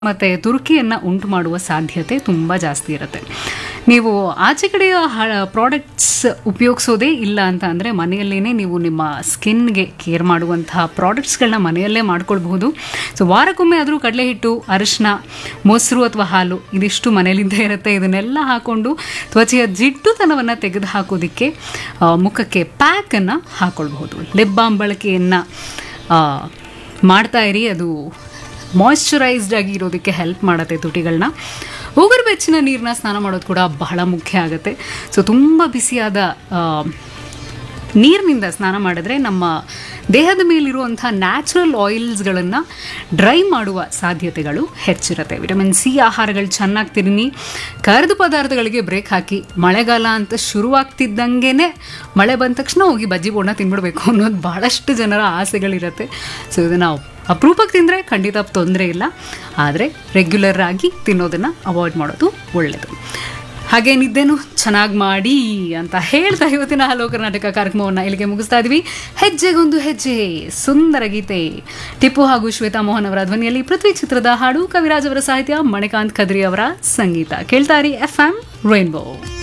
ಮತ್ತು ತುರ್ಕಿಯನ್ನು ಉಂಟು ಮಾಡುವ ಸಾಧ್ಯತೆ ತುಂಬ ಜಾಸ್ತಿ ಇರುತ್ತೆ ನೀವು ಆಚೆ ಕಡೆಯ ಪ್ರಾಡಕ್ಟ್ಸ್ ಉಪಯೋಗಿಸೋದೇ ಇಲ್ಲ ಅಂತ ಅಂದರೆ ಮನೆಯಲ್ಲೇ ನೀವು ನಿಮ್ಮ ಸ್ಕಿನ್ಗೆ ಕೇರ್ ಮಾಡುವಂತಹ ಪ್ರಾಡಕ್ಟ್ಸ್ಗಳನ್ನ ಮನೆಯಲ್ಲೇ ಮಾಡ್ಕೊಳ್ಬಹುದು ಸೊ ವಾರಕ್ಕೊಮ್ಮೆ ಆದರೂ ಕಡಲೆ ಹಿಟ್ಟು ಅರಿಶಿನ ಮೊಸರು ಅಥವಾ ಹಾಲು ಇದಿಷ್ಟು ಮನೆಯಲ್ಲಿದ್ದೇ ಇರುತ್ತೆ ಇದನ್ನೆಲ್ಲ ಹಾಕ್ಕೊಂಡು ತ್ವಚೆಯ ಜಿಡ್ಡುತನವನ್ನು ತೆಗೆದು ಹಾಕೋದಕ್ಕೆ ಆ, ಮುಖಕ್ಕೆ ಪ್ಯಾಕನ್ನು ಹಾಕ್ಕೊಳ್ಬಹುದು ಲಿಪ್ ಬಾಮ್ ಬಳಕೆಯನ್ನು ಮಾಡ್ತಾ ಇರಿ ಅದು ಮಾಯ್ಶ್ಚರೈಸ್ಡ್ ಆಗಿ ಇರೋದಕ್ಕೆ ಹೆಲ್ಪ್ ಮಾಡುತ್ತೆ ತುಟಿಗಳನ್ನ ಉಗುರು ಬೆಚ್ಚಿನ ನೀರನ್ನ ಸ್ನಾನ ಮಾಡೋದು ಕೂಡ ಬಹಳ ಮುಖ್ಯ ಆಗುತ್ತೆ ಸೊ ತುಂಬ ಬಿಸಿಯಾದ ಆ, ನೀರಿನಿಂದ ಸ್ನಾನ ಮಾಡಿದ್ರೆ ನಮ್ಮ ದೇಹದ ಮೇಲಿರುವಂಥ ನ್ಯಾಚುರಲ್ ಆಯಿಲ್ಸ್ಗಳನ್ನು ಡ್ರೈ ಮಾಡುವ ಸಾಧ್ಯತೆಗಳು ಹೆಚ್ಚಿರುತ್ತೆ ವಿಟಮಿನ್ ಸಿ ಆಹಾರಗಳು ಚೆನ್ನಾಗಿ ತಿನ್ನಿ ಕರೆದ ಪದಾರ್ಥಗಳಿಗೆ ಬ್ರೇಕ್ ಹಾಕಿ ಮಳೆಗಾಲ ಅಂತ ಶುರುವಾಗ್ತಿದ್ದಂಗೆ ಮಳೆ ಬಂದ ತಕ್ಷಣ ಹೋಗಿ ಬಜ್ಜಿ ಬೋಂಡ ತಿನ್ಬಿಡ್ಬೇಕು ಅನ್ನೋದು ಭಾಳಷ್ಟು ಜನರ ಆಸೆಗಳಿರುತ್ತೆ ಸೊ ಇದನ್ನು ಅಪರೂಪಕ್ಕೆ ತಿಂದರೆ ಖಂಡಿತ ತೊಂದರೆ ಇಲ್ಲ ಆದರೆ ರೆಗ್ಯುಲರ್ ಆಗಿ ತಿನ್ನೋದನ್ನು ಅವಾಯ್ಡ್ ಮಾಡೋದು ಒಳ್ಳೆಯದು ಹಾಗೆ ನಿದ್ದೆನೂ ಚೆನ್ನಾಗಿ ಮಾಡಿ ಅಂತ ಹೇಳ್ತಾ ಇವತ್ತಿನ ಹಲೋ ಕರ್ನಾಟಕ ಕಾರ್ಯಕ್ರಮವನ್ನು ಇಲ್ಲಿಗೆ ಮುಗಿಸ್ತಾ ಇದ್ವಿ ಹೆಜ್ಜೆಗೊಂದು ಹೆಜ್ಜೆ ಸುಂದರ ಗೀತೆ ಟಿಪ್ಪು ಹಾಗೂ ಶ್ವೇತಾ ಮೋಹನ್ ಅವರ ಧ್ವನಿಯಲ್ಲಿ ಪೃಥ್ವಿ ಚಿತ್ರದ ಹಾಡು ಕವಿರಾಜ್ ಅವರ ಸಾಹಿತ್ಯ ಮಣಿಕಾಂತ್ ಖದ್ರಿ ಅವರ ಸಂಗೀತ ಕೇಳ್ತಾರಿ ಎಫ್ ಎಂ ರೈನ್ಬೋ